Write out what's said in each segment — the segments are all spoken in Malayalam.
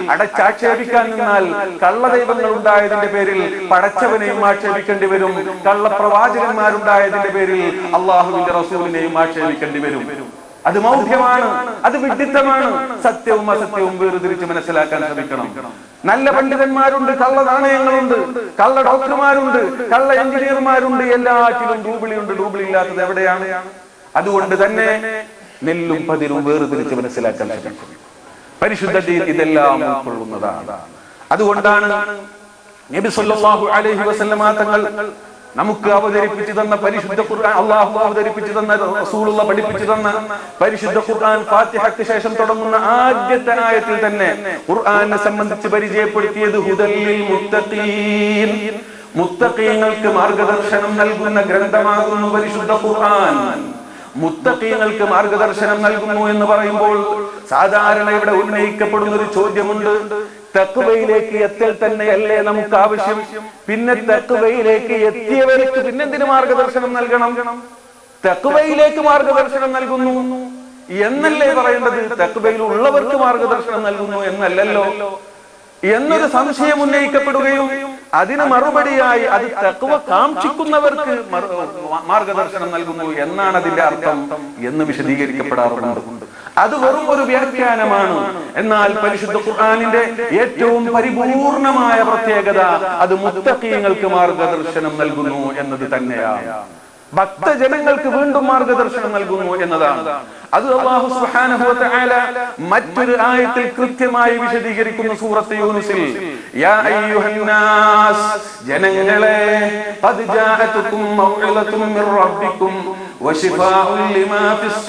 അടച്ചാക്ഷേപിക്കാൻ നിന്നാൽ കള്ളദൈവങ്ങൾ ഉണ്ടായതിന്റെ പേരിൽ പടച്ചവനെയും ആക്ഷേപിക്കേണ്ടി വരും കള്ളപ്രവാചകന്മാരുണ്ടായതിന്റെ പേരിൽ അള്ളാഹുവിന്റെ റസൂലിനെയും ആക്ഷേപിക്കേണ്ടി വരും അത് മൗഢ്യമാണ് അത് വിഡിത്തമാണ് സത്യവും അസത്യവും വേർതിരിച്ച് മനസ്സിലാക്കാൻ ശ്രമിക്കണം നല്ല പണ്ഡിതന്മാരുണ്ട് കള്ള നാണയങ്ങളുണ്ട് കള്ള ഡോക്ടർമാരുണ്ട് കള്ള എഞ്ചിനീയർമാരുണ്ട് എല്ലാറ്റിലും ഡൂബിളിയുണ്ട് ഡൂബിളി ഇല്ലാത്തത് എവിടെയാണ് അതുകൊണ്ട് തന്നെ നെല്ലും പതിരും വേർതിരിച്ച് മനസ്സിലാക്കാൻ ശ്രമിക്കണം പരിശുദ്ധ ദീൻ ഇതെല്ലാം ഉൾക്കൊള്ളുന്നതാണ് അതുകൊണ്ടാണ് നബി സല്ലല്ലാഹു അലൈഹി വസല്ലമ തങ്ങൾ നമുക്ക് അവതരിപ്പിച്ചു തന്ന പരിശുദ്ധ ഖുർആൻ അള്ളാഹു അവതരിപ്പിച്ചു തന്ന റസൂലുള്ള പഠിപ്പിച്ചു തന്ന പരിശുദ്ധ ഖുർആൻ ഫാത്തിഹയ്ക്ക് ശേഷം തുടങ്ങുന്ന ആദ്യത്തെ ആയത്തിൽ തന്നെ ഖുർആനെ സംബന്ധിച്ച് പരിചയപ്പെടുത്തിയത് ഹുദല്ലിൽ മുത്തഖീൻ മുത്തഖീങ്ങൾക്ക് മാർഗദർശനം നൽകുന്ന ഗ്രന്ഥമാകുന്നു പരിശുദ്ധ ഖുർആൻ മുത്തഖീങ്ങൾക്ക് മാർഗദർശനം നൽകുന്നു എന്ന് പറയുമ്പോൾ സാധാരണ ഇവിടെ ഉന്നയിക്കപ്പെടുന്ന ഒരു ചോദ്യമുണ്ട് തക്കുവയിലേക്ക് എത്തൽ തന്നെയല്ലേ നമുക്ക് ആവശ്യം പിന്നെ തക്കുവയിലേക്ക് എത്തിയവർക്ക് പിന്നെന്തിന് മാർഗദർശനം നൽകണം തക്കുവയിലേക്ക് മാർഗദർശനം നൽകുന്നു എന്നല്ലേ പറയേണ്ടത് തക്കുവയിൽ ഉള്ളവർക്ക് മാർഗദർശനം നൽകുന്നു എന്നല്ലല്ലോ എന്നൊരു സംശയം ഉന്നയിക്കപ്പെടുകയും അതിന് മറുപടിയായി അത് തക്കുവ കാക്ഷിക്കുന്നവർക്ക് മറു- മാർഗദർശനം നൽകുന്നു എന്നാണ് അതിന്റെ അർത്ഥം എന്ന് വിശദീകരിക്കപ്പെടാറുണ്ട് അത് വെറും ഒരു വ്യാഖ്യാനമാണ് എന്നാൽ പരിശുദ്ധ ഖുർആാനിന്റെ ഏറ്റവും പരിപൂർണമായ പ്രത്യേകത അത് മുത്തക്കീങ്ങൾക്ക് മാർഗദർശനം നൽകുന്നു എന്നത് തന്നെയാണ് ഭക്തജനങ്ങൾക്ക് വീണ്ടും മാർഗദർശനം നൽകുന്നു എന്നതാണ് അത് അള്ളാഹു സുബ്ഹാനഹു വ തആല മറ്റൊരു ആയത്തിൽ കൃത്യമായി വിശദീകരിക്കുന്ന സൂറത്ത് യൂനുസിൽ യാ അയ്യുഹന്നാസ് ജനങ്ങളെ ഖദ് ജാഅതുകും മൗഇളത്തും മിർ റബ്ബിക്കും വശിഫാഉൻ ലിമാ ഫിസ്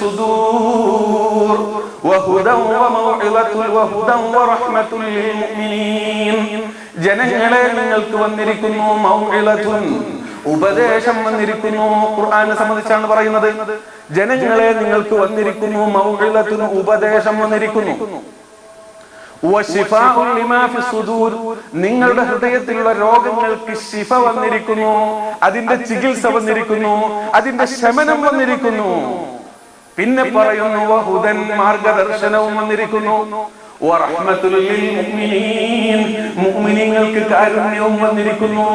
സുദൂർ വഹുദൻ വമൗഇളത്തുൻ വഹുദൻ വറഹ്മത്തുൻ ലിൽ മുഅ്മിനീൻ ജനങ്ങളെ നിങ്ങൾക്ക് വന്നിരിക്കുന്നു മൗഇളത്തുൻ ഉപദേശം വന്നിരിക്കുന്നു ഖുർആനെ സംബന്ധിച്ചാണ് പറയുന്നത് ജനങ്ങളെ നിങ്ങൾക്ക് വന്നിരിക്കുന്നു മൗഇളത്തിന് ഉപദേശം വന്നിരിക്കുന്നു വശിഫാഉൻ ലിമാ ഫി സുദൂർ. നിങ്ങളുടെ ഹൃദയത്തിലുള്ള രോഗങ്ങൾക്ക് ശിഫ വന്നിരിക്കുന്നു അതിന്റെ ചികിത്സ വന്നിരിക്കുന്നു അതിന്റെ ശമനം വന്നിരിക്കുന്നു പിന്നെ പറയുന്നു വഹുദൻ മാർഗദർശനവും വന്നിരിക്കുന്നു വറഹ്മത്തുൽ ലിൽ മുഅ്മിനീൻ. മുഅ്മിനീങ്ങൾക്ക് കാരുണ്യവും വന്നിരിക്കുന്നു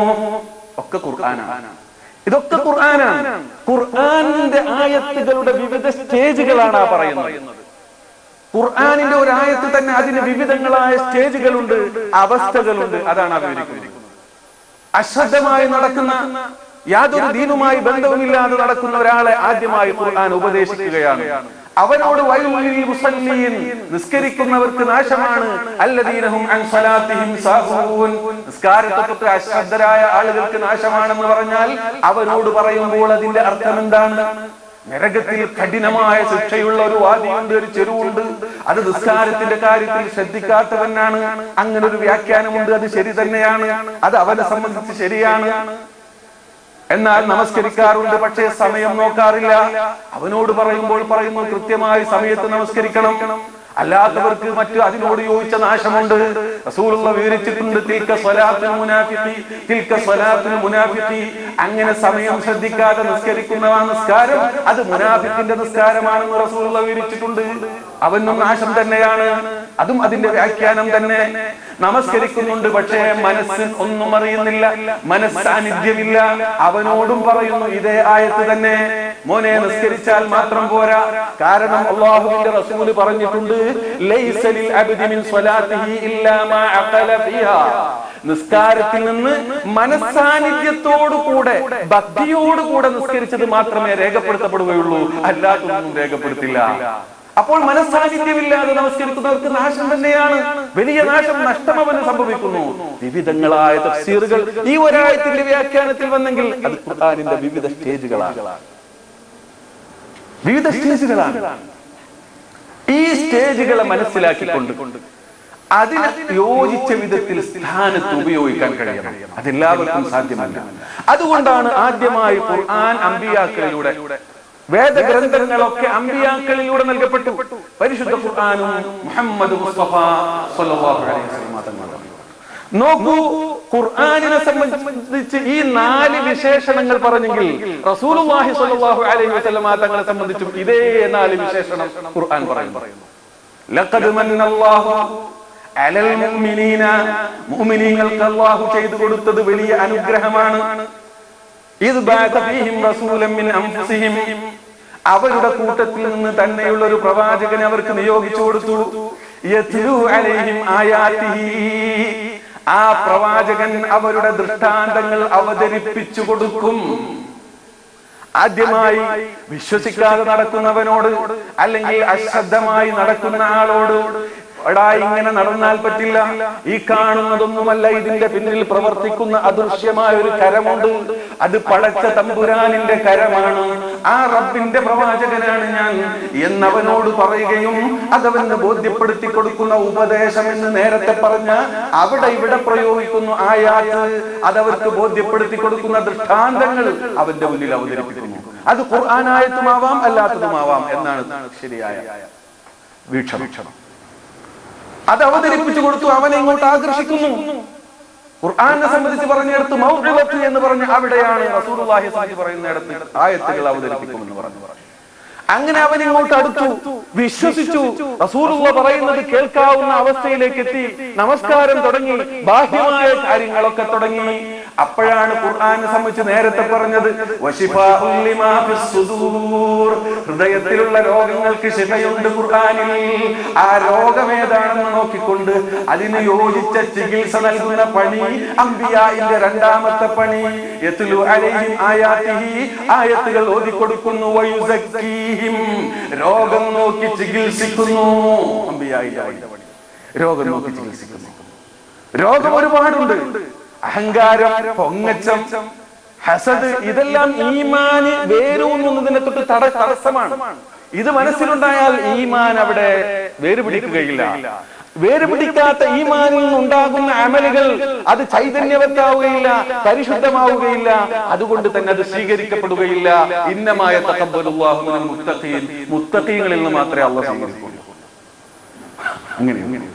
ഒക്കെ ഖുർആനാണ് ഇതൊക്കെ ഖുർആനാണ് ഖുർആനിന്റെ ആയത്തുകളുടെ വിവിധ സ്റ്റേജുകളാണ് ആ പറയുന്നത് ഖുർആനിന്റെ ഒരു ആയത്ത് തന്നെ അതിന് വിവിധങ്ങളായ സ്റ്റേജുകളുണ്ട് അവസ്ഥകളുണ്ട് അതാണ് ആ വിവരിക്കുന്നത് അശ്രദ്ധമായി നടക്കുന്ന യാതൊരു ദീനുമായി ബന്ധവുമില്ലാതെ നടക്കുന്ന ഒരാളെ ആദ്യമായി ഖുർആൻ ഉപദേശിക്കുകയാണ് അവനോട് വൈലുലിൽ മുസല്ലീൻ നിസ്കരിക്കുന്നവർക്ക് നാശമാണ് അല്ലദീനഹും അൻ സ്വലാത്തിഹിം സാഹൂൻ നിസ്കാരത്തെ തൊട്ട് അശ്രദ്ധരായ ആളുകൾക്ക് നാശമാണെന്ന് പറഞ്ഞാൽ അവനോട് പറയുമ്പോൾ അതിന്റെ അർത്ഥം എന്താണ് നരകത്തിൽ കഠിനമായ ശിക്ഷയുള്ള ഒരു വാദിയുണ്ട് ഒരു ചെരുവുണ്ട് അത് നിസ്കാരത്തിന്റെ കാര്യത്തിൽ ശ്രദ്ധിക്കാത്തവനാണ് അങ്ങനെ ഒരു വ്യാഖ്യാനമുണ്ട് അത് ശരി തന്നെയാണ് അത് അവനെ സംബന്ധിച്ച് ശരിയാണ് എന്നാൽ നമസ്കരിക്കാറുണ്ട് പക്ഷേ സമയം നോക്കാറില്ല അവനോട് പറയുമ്പോൾ പറയുന്നു കൃത്യമായി സമയത്ത് നമസ്കരിക്കണം അല്ലാത്തവർക്ക് മറ്റു അതിനോട് യോജിച്ച നാശമുണ്ട് റസൂലുള്ള വിവരിച്ചിട്ടുണ്ട് തിൽക്ക സ്വലാത്തുൽ മുനാഫിഖി തിൽക്ക സ്വലാത്തുൽ മുനാഫിഖി അങ്ങനെ സമയം ശ്രദ്ധിക്കാതെ നിസ്കരിക്കുന്ന ആ നിസ്കാരം അത് മുനാഫിക്കിന്റെ നിസ്കാരമാണെന്ന് റസൂലുള്ള വിവരിച്ചിട്ടുണ്ട് അവനും നാശം തന്നെയാണ് അതും അതിന്റെ വ്യാഖ്യാനം തന്നെ നമസ്കരിക്കുന്നുണ്ട് പക്ഷേ മനസ്സ് ഒന്നും അറിയുന്നില്ല മനസ്സാന്നിധ്യമില്ല അവനോടും പറയുന്നു ഇതേ ആയത്ത് തന്നെ മോനെ നിസ്കരിച്ചാൽ മാത്രം പോരാ കാരണം അള്ളാഹുവിന്റെ റസൂല് പറഞ്ഞിട്ടുണ്ട് ലൈസലിൽ അബ്ദി മിൻ സ്വലാത്തിഹി ഇല്ലാ മാ അഖല ഫീഹാ നിസ്കാരത്തിൽ നിന്ന് മനസ്സാന്നിധ്യത്തോടു കൂടെ ഭക്തിയോട് കൂടെ നിസ്കരിച്ചത് മാത്രമേ രേഖപ്പെടുത്തപ്പെടുകയുള്ളൂ അല്ലാതൊന്നും രേഖപ്പെടുത്തില്ല അപ്പോൾ മനസ്സാന്നിധ്യമില്ലാതെ നമസ്കരിക്കുന്നവർക്ക് നാശം തന്നെയാണ് വലിയ നാശം നഷ്ടം അവന് സംഭവിക്കുന്നു വിവിധങ്ങളായ തഫ്സീറുകൾ ഈ ഒരായത്തിന്റെ വ്യാഖ്യാനത്തിൽ വന്നെങ്കിൽ അത് ഖുർആനിന്റെ വിവിധ സ്റ്റേജുകളാണ് വിവിധ സ്റ്റേജുകളാണ് ഈ സ്റ്റേജുകളെ മനസ്സിലാക്കിക്കൊണ്ട് അതിന് യോജിച്ച വിധത്തിൽ സ്ഥാനത്ത് ഉപയോഗിക്കാൻ കഴിയണം അതെല്ലാവർക്കും സാധ്യമല്ല അതുകൊണ്ടാണ് ആദ്യമായി ഖുർആൻ അമ്പിയാക്കളിലൂടെ വേദഗ്രന്ഥങ്ങളൊക്കെ അമ്പിയാക്കളിലൂടെ നൽകപ്പെട്ടു പരിശുദ്ധ ഖുർആനും മുഹമ്മദ് മുസ്തഫ സ്വല്ലല്ലാഹു അലൈഹി വസല്ലം തങ്ങളും നോക്കൂ ഖുർആനിനെ സംബന്ധിച്ച് ഈ നാല് വിശേഷണങ്ങൾ പറഞ്ഞെങ്കിൽ റസൂലുള്ളാഹി സ്വല്ലല്ലാഹു അലൈഹി വസല്ലം തങ്ങളെ സംബന്ധിച്ചും ഇതേ നാല് വിശേഷണം ഖുർആൻ പറയുന്നു ലഖദ് മന്നല്ലാഹു അലൽ മുഅ്മിനീന മുഅ്മിനീങ്ങൾക്ക് അല്ലാഹു ചെയ്തു കൊടുത്തത് വലിയ അനുഗ്രഹമാണ് ഇത് ബഅസ ഫീഹിം റസൂലൻ മിൻ അൻഫുസിഹിം അവരുടെ കൂട്ടത്തിൽ നിന്ന് തന്നെയുള്ള ഒരു പ്രവാചകനെ അവർക്ക് നിയോഗിച്ചു കൊടുത്തു യത്ലു അലൈഹിം ആയാതിഹി ആ പ്രവാചകൻ അവരുടെ ദൃഷ്ടാന്തങ്ങൾ അവതരിപ്പിച്ചു കൊടുക്കും ആദ്യമായി വിശ്വസിക്കാതെ നടക്കുന്നവനോട് അല്ലെങ്കിൽ അശ്രദ്ധമായി നടക്കുന്ന ആളോട് എടാ ഇങ്ങനെ നടന്നാൽ പറ്റില്ല ഈ കാണുന്നതൊന്നുമല്ല ഇതിന്റെ പിന്നിൽ പ്രവർത്തിക്കുന്ന അദൃശ്യമായ ഒരു കരമുണ്ട് അത് പടച്ച തമ്പുരാനിന്റെ കരമാണ് ആ റബ്ബിന്റെ പ്രവാചകനാണ് ഞാൻ എന്നവനോട് പറയുകയും അതവന് ബോധ്യപ്പെടുത്തി കൊടുക്കുന്ന ഉപദേശം എന്ന് നേരത്തെ പറഞ്ഞ അവിടെ ഇവിടെ പ്രയോഗിക്കുന്നു ആയാത്ത് അതവർക്ക് ബോധ്യപ്പെടുത്തി കൊടുക്കുന്ന ദൃഷ്ടാന്തങ്ങൾ അവന്റെ മുന്നിൽ അവതരിപ്പിക്കുന്നു അത് ഖുർആനായത്തുമാവാം അല്ലാത്തതുമാവാം എന്നാണ് ശരിയായ വീക്ഷണം അത് അവതരിപ്പിച്ചു കൊടുത്തു അവനെ ഇങ്ങോട്ട് ആകർഷിക്കുന്നു ഖുർആനെ സംബന്ധിച്ച് പറഞ്ഞിടത്ത് മൗഇളത്ത് എന്ന് പറഞ്ഞ അവിടെയാണ് റസൂലുള്ളാഹി സംബന്ധിച്ച് പറയുന്നിടത്ത് ആയത്തുകൾ അവതരിപ്പിക്കുമെന്ന് പറഞ്ഞു അങ്ങനെ അവൻ ഇങ്ങോട്ട് അടുത്തു വിശ്വസിച്ചു റസൂലുള്ള പറയുന്നത് കേൾക്കാവുന്ന അവസ്ഥയിലേക്ക് എത്തി നമസ്കാരം തുടങ്ങി ബാഹ്യമായ കാര്യങ്ങളൊക്കെ തുടങ്ങി അപ്പോഴാണ് ഖുർആനെ സംബന്ധിച്ച് നേരത്തെ പറഞ്ഞത് വശിഫാഉൽ ലിമാ ഫിസ് സുദൂർ. ഹൃദയത്തിലുള്ള രോഗങ്ങൾക്ക് ശിഫയുണ്ട് ഖുർആനിൽ ആ രോഗം ഏതാണെന്ന് നോക്കിക്കൊണ്ട് അതിന് യോജിച്ച ചികിത്സ നൽകുന്ന പണി അംബിയായിന്റെ രണ്ടാമത്തെ പണി യത്ലു അലൈഹിം ആയാതിഹി ആയത്തുകൾ ഓതിക്കൊടുക്കുന്നു വയുസക്കീഹിം രോഗം നോക്കി ചികിത്സിക്കുന്നു അംബിയായിന്റെ പണി രോഗം നോക്കി ചികിത്സിക്കുന്നു രോഗം ഒരുപാടുണ്ട് അഹങ്കാരം പൊങ്ങച്ചം ഹസദ് ഇതെല്ലാം ഈമാന് വേരൂന്നുന്നതിനെ തൊട്ട് തട തടസ്സമാണ് ഇത് മനസ്സിലുണ്ടായാൽ ഈമാൻ അവിടെ വേരുപിടിക്കുകയില്ല വേരുപിടിക്കാത്ത ഈമാനിൽ നിന്നുണ്ടാകുന്ന അമലുകൾ അത് ചൈതന്യവത്താവുകയില്ല പരിശുദ്ധമാവുകയില്ല അതുകൊണ്ട് തന്നെ അത് സ്വീകരിക്കപ്പെടുകയില്ല ഇന്നമായ തഖബ്ബലുല്ലാഹു മിനൽ മുത്തഖീൻ മുത്തഖീങ്ങളിൽ നിന്ന് മാത്രമേ അള്ളാഹ് സ്വീകരിക്കുള്ളൂ അങ്ങനെ അങ്ങനെ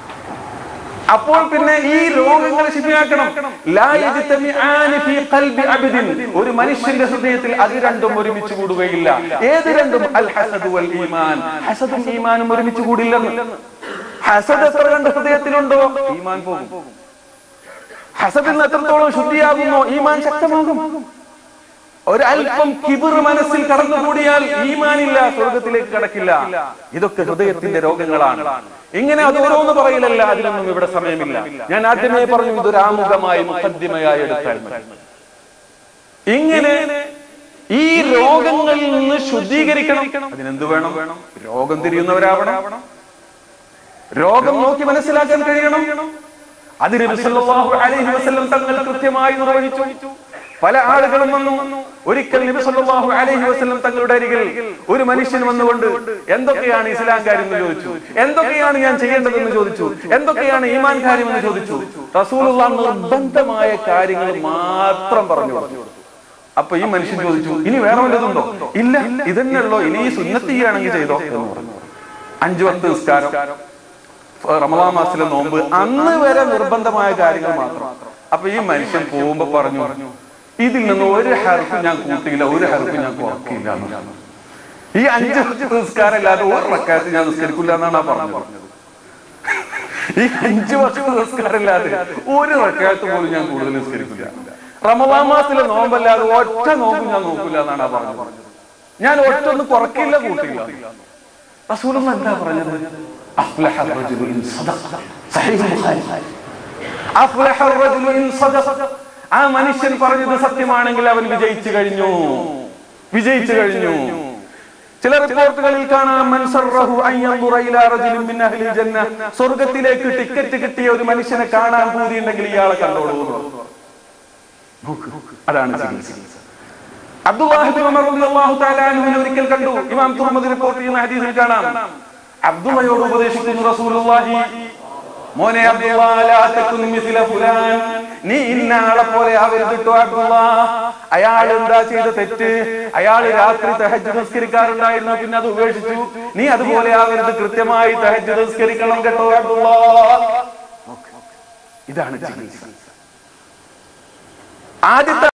അപ്പോൾ പിന്നെ ഈ രോഗങ്ങൾ ശരിയാക്കണം ലാ യജ്തമിആനി ഫീ ഖൽബി അബ്ദിൻ ഒരു മനുഷ്യന്റെ ഹൃദയത്തിൽ അത് രണ്ടും ഒരുമിച്ച് കൂടുകയില്ല ഏത് രണ്ടും അൽ ഹസദ് വൽ ഈമാൻ ഹസദും ഈമാനും ഒരുമിച്ച് കൂടില്ലെന്ന് ഹസദ് എത്ര കണ്ട് ഹൃദയത്തിലുണ്ടോ ഈമാൻ പോകും ഹസദിൽ നിന്ന് എത്രത്തോളം ശുദ്ധിയാകുന്നോ ഈമാൻ ശക്തമാകും ഒരല്പം കിബിർ മനസ്സിൽ കടന്നുകൂടിയാൽ ഈമാനില്ല സ്വർഗത്തിലേക്ക് കടക്കില്ല ഇതൊക്കെ ഹൃദയത്തിന്റെ രോഗങ്ങളാണ് ഇങ്ങനെ അത് ഓരോന്ന് പറയില്ലല്ല അതിനൊന്നും ഇവിടെ സമയമില്ല ഞാൻ ആദ്യമേ പറഞ്ഞു ഇതൊരു ആമുഖമായി മുഖദ്യമയായി എടുത്താൽ മതി. ഇങ്ങനെ ഈ രോഗങ്ങളിൽ നിന്ന് ശുദ്ധീകരിക്കണം അതിനെന്ത് വേണം വേണം രോഗം തിരിയുന്നവരാവണം രോഗം നോക്കി മനസ്സിലാക്കാൻ കഴിയണം അതിന് നബി സല്ലല്ലാഹു അലൈഹി വസല്ലം തങ്ങൾ കൃത്യമായി നിർവഹിച്ചു പല ആളുകളും വന്നു ഒരിക്കൽ നബി സല്ലല്ലാഹു അലൈഹി വസല്ലം തങ്ങളുടെ അരികിൽ ഒരു മനുഷ്യൻ വന്നുകൊണ്ട് എന്തൊക്കെയാണ് ഇസ്ലാം കാര്യം എന്ന് ചോദിച്ചു എന്തൊക്കെയാണ് ഞാൻ ചെയ്യേണ്ടതെന്ന് ചോദിച്ചു എന്തൊക്കെയാണ് ഈമാൻ കാര്യം എന്ന് ചോദിച്ചു റസൂലുള്ള നിർബന്ധമായ കാര്യങ്ങൾ മാത്രം പറഞ്ഞു കൊടുത്തു അപ്പൊ ഈ മനുഷ്യൻ ചോദിച്ചു ഇനി വേറെ വല്ലതുണ്ടോ ഇല്ല ഇതന്നെയുള്ളോ ഇനി ഈ സുന്നത്ത് ചെയ്യുകയാണെങ്കിൽ ചെയ്തോ എന്ന് പറഞ്ഞു അഞ്ചു വക്ത നിസ്കാരം റമദാൻ മാസത്തിലെ നോമ്പ് അന്ന് വരെ നിർബന്ധമായ കാര്യങ്ങൾ മാത്രം അപ്പൊ ഈ മനുഷ്യൻ പോകുമ്പോ പറഞ്ഞു ഇതിൽ നിന്ന് ഒരു ഹർഫ് ഞാൻ കൂട്ടിയില്ല ഒരു ഹർഫ് ഞാൻ കുറക്കില്ല എന്ന് പറഞ്ഞു. ഈ അഞ്ച് നിസ്കാരം ഇല്ലാതെ ഒരു റക്കാത്ത് ഞാൻ നിസ്കരിക്കില്ല എന്നാണ് ആ പറഞ്ഞത് ഈ അഞ്ചു വർഷം നിസ്കാരം ഇല്ലാതെ ഒരു റക്കാത്ത് പോലും ഞാൻ കൂടുതൽ നിസ്കരിക്കില്ല റമദാൻ മാസത്തിലെ നോമ്പല്ലാതെ ഒറ്റ നോമ്പ് ഞാൻ നോക്കില്ല എന്നാണ് ആ പറഞ്ഞത് ഞാൻ ഒറ്റ ഒന്ന് കുറക്കില്ല കൂട്ടില്ല റസൂലൊന്നും എന്താ പറഞ്ഞത് അഫ്ലഹ الرجل إن صدق. സഹീഹ് ബുഖാരി. അഫ്ലഹ الرجل إن صدق. ആ മനുഷ്യൻ പറഞ്ഞത് സത്യമാണെങ്കിൽ അവൻ വിജയിച്ചു കഴിഞ്ഞു വിജയിച്ചു കഴിഞ്ഞു ചില റിപ്പോർട്ടുകളിൽ കാണാം മൻ സർറഹു അൻ യൻദുറ ഇലാ റജുലിൻ മിൻ അഹ്ലിൽ ജന്ന സ്വർഗ്ഗത്തിലേക്ക് ടിക്കറ്റ് കിട്ടിയ ഒരു മനുഷ്യനെ കാണാൻ പൂതിയുണ്ടെങ്കിൽ ഇയാളെ കണ്ടോളൂ എന്ന് പറഞ്ഞു. നോക്ക്, അതാണ് ചികിത്സ അബ്ദുല്ലാഹിബിൻ ഉമർ റളിയല്ലാഹു തആല അൻഹുവിനെ ഒരിക്കൽ കണ്ടു ഇമാം തുർമുദി റിപ്പോർട്ട് ചെയ്യുന്ന ഹദീസിൽ കാണാം അബ്ദുള്ളയോട് ഉപദേശിക്കുന്നു റസൂലുള്ളാഹി മോനെ അബ്ദുള്ള ലാ തകുൻ മിസ്ല ഫുലാൻ നീ ഇന്ന ആളെ പോലെ ആവരുത് ട്ടോ അബ്ദുള്ള അയാൾ എന്താ ചെയ്ത തെറ്റ് അയാൾ രാത്രി തഹജ്ജുദ് നിസ്കരിക്കാറുണ്ടായിരുന്നു പിന്നെ അത് ഉപേക്ഷിച്ചു നീ അതുപോലെ ആവരുത് കൃത്യമായി തഹജ്ജുദ് നിസ്കരിക്കണം കേട്ടോ അബ്ദുള്ള ഇതാണ് ചികിത്സ ആദ്യത്തെ